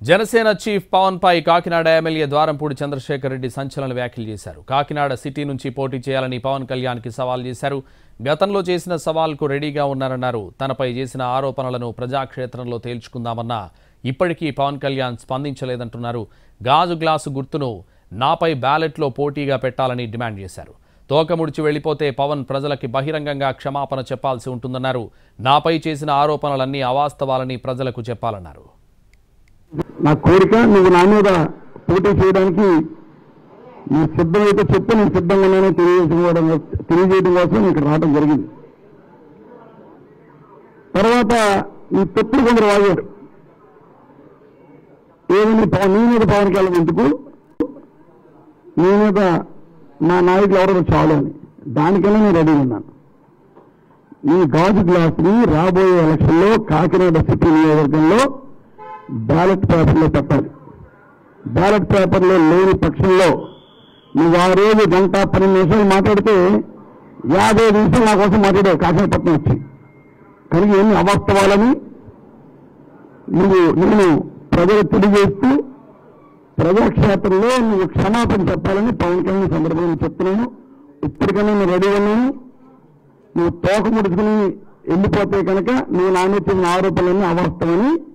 Janasena chief Pawan పై Kakinada MLA Dwarampudi Chandrasekhar Reddy సంచలన వ్యాఖ్యలు చేశారు కాకినాడ సిటీ నుంచి పోటీ చేయాలని పవన్ కళ్యాణ్కి సవాల్ చేశారు గతంలో చేసిన సవాల్కు రెడీగా ఉన్నారన్నారు తనపై చేసిన ఆరోపణలను ప్రజాక్షేత్రంలో తేల్చుకుందామన్నా ఇప్పటికీ పవన్ కళ్యాణ్ స్పందించలేదంటున్నారు గాజు గ్లాసు గుర్తును నాపై బ్యాలెట్లో పోటీగా పెట్టాలని డిమాండ్ చేశారు తోక ముడిచి వెళ్లిపోతే పవన్ ప్రజలకి బహిరంగంగా క్షమాపణ చెప్పాల్సి ఉంటుందన్నారు నాపై చేసిన ఆరోపణలన్నీ అవాస్తవాలని ప్రజలకు చెప్పాలన్నారు నా కోరిక నువ్వు నా మీద పోటీ చేయడానికి నువ్వు సిద్ధమైతే చెప్పు నేను సిద్ధంగా ఉన్నానో తెలియజేసుకోవడం తెలియజేయడం కోసం నేను ఇక్కడ రావడం జరిగింది తర్వాత ఈ తప్పుడు కొందరు వాగారు ఏమని పవన్ నీ మీద పవన్ కళ్యాణ్ ఎందుకు నీ మీద నా నాయకులు ఎవరో చాలు అని దానికన్నా నేను రెడీ ఉన్నాను ఈ గాజు గ్లాసుని రాబోయే ఎలక్షన్లో కాకినాడ సిటీ నియోజకవర్గంలో బ్యాలెట్ పేపర్లో పెట్టాలి బ్యాలెట్ పేపర్లో లేని పక్షంలో నువ్వు ఆ రోజు గంట పన్నెండు నిమిషాలు మాట్లాడితే యాభై నిమిషాలు నా కోసం మాట్లాడావు కాకినాడపట్నం వచ్చి కనుక ఎన్ని అవాస్తవాలని నువ్వు నేను ప్రజలకు తెలియజేస్తూ ప్రజాక్షేత్రంలో నువ్వు క్షమాపణ చెప్పాలని పవన్ కళ్యాణ్ సందర్భంగా చెప్తున్నాను ఇప్పటికైనా నేను రెడీ ఉన్నాను నువ్వు తోక ముడుచుకుని వెళ్ళిపోతే కనుక నువ్వు నా మీద చేసిన ఆరోపణలన్నీ అవాస్తవని